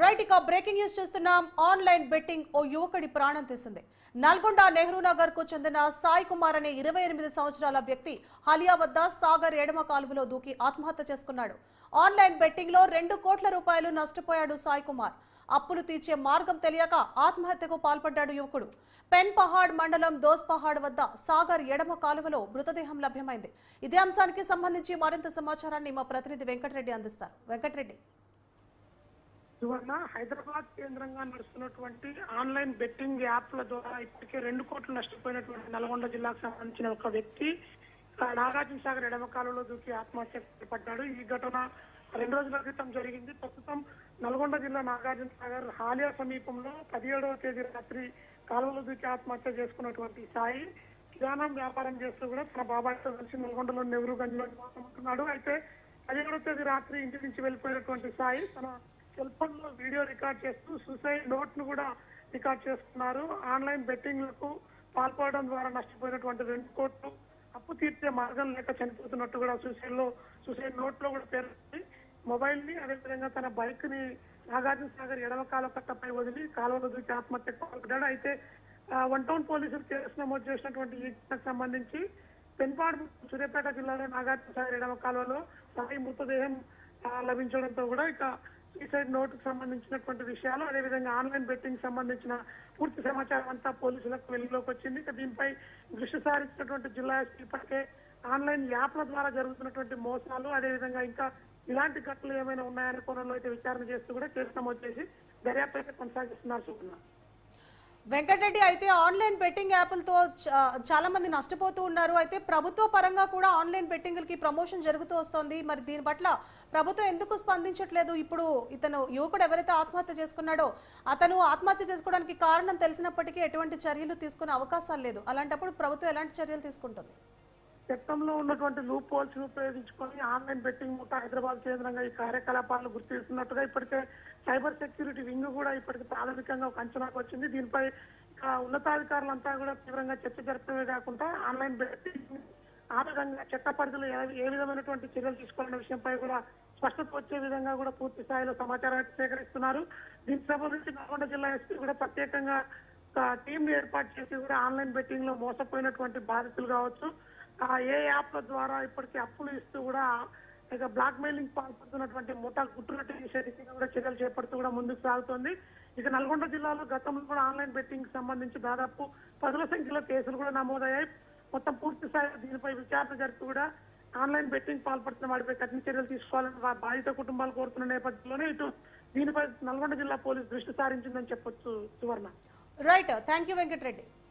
right ఇక breaking news చూస్తున్నాం online betting ఓ యువకుడి ప్రాణం తీసింది నల్గొండ నెహ్రూ నగర్ కు చెందిన సాయి కుమార్ అనే ఇరవై ఎనిమిది సంవత్సరాల వ్యక్తి హలియా వద్ద సాగర్ ఎడమ కాలువలో దూకి ఆత్మహత్య చేసుకున్నాడు ఆన్లైన్ బెట్టింగ్ లో రెండు కోట్ల రూపాయలు నష్టపోయాడు సాయి కుమార్ అప్పులు తీర్చే మార్గం తెలియక ఆత్మహత్యకు పాల్పడ్డాడు యువకుడు పెన్ పహాడ్ మండలం దోస్ పహాడ్ వద్ద సాగర్ ఎడమ కాలువలో మృతదేహం లభ్యమైంది ఇదే అంశానికి సంబంధించి మరింత సమాచారాన్ని మా ప్రతినిధి వెంకటరెడ్డి అందిస్తారు వెంకటరెడ్డి సువర్ణ హైదరాబాద్ కేంద్రంగా నడుస్తున్నటువంటి ఆన్లైన్ బెట్టింగ్ యాప్ల ద్వారా ఇప్పటికే రెండు కోట్లు నష్టపోయినటువంటి నల్గొండ జిల్లాకు సంబంధించిన ఒక వ్యక్తి ఆ, నాగార్జున సాగర్ ఎడమ కాలంలో దూకి ఆత్మహత్య పడ్డాడు ఈ ఘటన రెండు రోజుల క్రితం జరిగింది ప్రస్తుతం నల్గొండ జిల్లా నాగార్జున సాగర్ హాలియా సమీపంలో పదిహేడవ తేదీ రాత్రి కాలువలో దూకి ఆత్మహత్య చేసుకున్నటువంటి సాయి కిరాణం వ్యాపారం చేస్తూ కూడా తన బాబాయ్తో కలిసి నల్గొండలో నెహ్రూ గంజ్ లో నివాసం ఉంటున్నాడు అయితే పదిహేడవ తేదీ రాత్రి ఇంటి నుంచి వెళ్ళిపోయినటువంటి సాయి తన సెల్ ఫోన్ లో వీడియో రికార్డ్ చేస్తూ సూసైడ్ నోట్ ను కూడా రికార్డ్ చేసుకున్నారు ఆన్లైన్ బెట్టింగ్ లకు పాల్పడడం ద్వారా నష్టపోయినటువంటి రెండు కోట్లు అప్పు తీర్చే మార్గం లేక చనిపోతున్నట్టు కూడా సూసైడ్ లో సూసైడ్ నోట్ లో కూడా పేర్కొంది మొబైల్ ని అదేవిధంగా తన బైక్ ని నాగార్జున సాగర్ ఎడమ కాల కట్టపై వదిలి కాలువలో దూకి ఆత్మహత్యకు పాల్పడ్డాడు అయితే ఆ, వన్ టౌన్ పోలీసులు కేసు నమోదు చేసినటువంటి ఈ ఘటనకు సంబంధించి పెన్పాడు సూర్యాపేట జిల్లాలో నాగార్జున సాగర్ ఎడమ కాలువలో సాయి మృతదేహం ఆ, లభించడంతో కూడా ఇక సూసైడ్ నోటుకు సంబంధించినటువంటి విషయాలు అదేవిధంగా ఆన్లైన్ బెట్టింగ్ సంబంధించిన పూర్తి సమాచారం అంతా పోలీసులకు వెలుగులోకి వచ్చింది ఇక దీనిపై దృష్టి సారించినటువంటి జిల్లా ఎస్పీ ఇప్పటికే ఆన్లైన్ యాప్ల ద్వారా జరుగుతున్నటువంటి మోసాలు అదేవిధంగా ఇంకా ఇలాంటి ఘటనలు ఏమైనా ఉన్నాయనే కోణంలో అయితే విచారణ చేస్తూ కూడా కేసు నమోదు చేసి దర్యాప్తు అయితే కొనసాగిస్తున్నారు సుకున్నా వెంకటరెడ్డి అయితే ఆన్లైన్ బెట్టింగ్ యాప్లతో చా- చాలా మంది నష్టపోతూ ఉన్నారు అయితే ప్రభుత్వ పరంగా కూడా ఆన్లైన్ బెట్టింగ్లకి ప్రమోషన్ జరుగుతూ వస్తోంది మరి దీని పట్ల ప్రభుత్వం ఎందుకు స్పందించట్లేదు ఇప్పుడు ఇతను యువకుడు ఎవరైతే ఆత్మహత్య చేసుకున్నాడో అతను ఆత్మహత్య చేసుకోవడానికి కారణం తెలిసినప్పటికీ ఎటువంటి చర్యలు తీసుకునే అవకాశాలు లేదు అలాంటప్పుడు ప్రభుత్వం ఎలాంటి చర్యలు తీసుకుంటుంది చట్టంలో ఉన్నటువంటి లూప్ హోల్స్ ఉపయోగించుకొని ఆన్లైన్ బెట్టింగ్ ముఠా హైదరాబాద్ కేంద్రంగా ఈ కార్యకలాపాలను గుర్తిస్తున్నట్టుగా ఇప్పటికే సైబర్ సెక్యూరిటీ వింగ్ కూడా ఇప్పటికి ప్రాథమికంగా ఒక అంచనాకు వచ్చింది దీనిపై ఇక ఉన్నతాధికారులంతా కూడా తీవ్రంగా చర్చ జరపడమే కాకుండా ఆన్లైన్ బెట్టింగ్ ఆ విధంగా చట్ట పరిధిలో ఏ- ఏ విధమైనటువంటి చర్యలు తీసుకోవాలనే విషయంపై కూడా స్పష్టత వచ్చే విధంగా కూడా పూర్తి స్థాయిలో సమాచారం అయితే సేకరిస్తున్నారు దీనికి సంబంధించి నల్గొండ జిల్లా ఎస్పీ కూడా ప్రత్యేకంగా ఒక టీం ఏర్పాటు చేసి కూడా ఆన్లైన్ బెట్టింగ్ లో మోసపోయినటువంటి బాధితులు కావచ్చు ఆ ఏ యాప్ల ద్వారా ఇప్పటికీ అప్పులు ఇస్తూ కూడా ఇక బ్లాక్ మెయిలింగ్ పాల్పడుతున్నటువంటి ముఠా గుట్టునట్టు చేసే దిశగా కూడా చర్యలు చేపడుతూ కూడా ముందుకు సాగుతోంది ఇక నల్గొండ జిల్లాలో గతంలో కూడా ఆన్లైన్ బెట్టింగ్ సంబంధించి దాదాపు పదుల సంఖ్యలో కేసులు కూడా నమోదయ్యాయి మొత్తం పూర్తి స్థాయి దీనిపై విచారణ జరిపి కూడా ఆన్లైన్ బెట్టింగ్ పాల్పడుతున్న వాటిపై కఠిన చర్యలు తీసుకోవాలని వా- బాధిత కుటుంబాలు కోరుతున్న నేపథ్యంలోనే ఇటు దీనిపై నల్గొండ జిల్లా పోలీసు దృష్టి సారించిందని చెప్పొచ్చు Suvarna right thank you Venkatareddy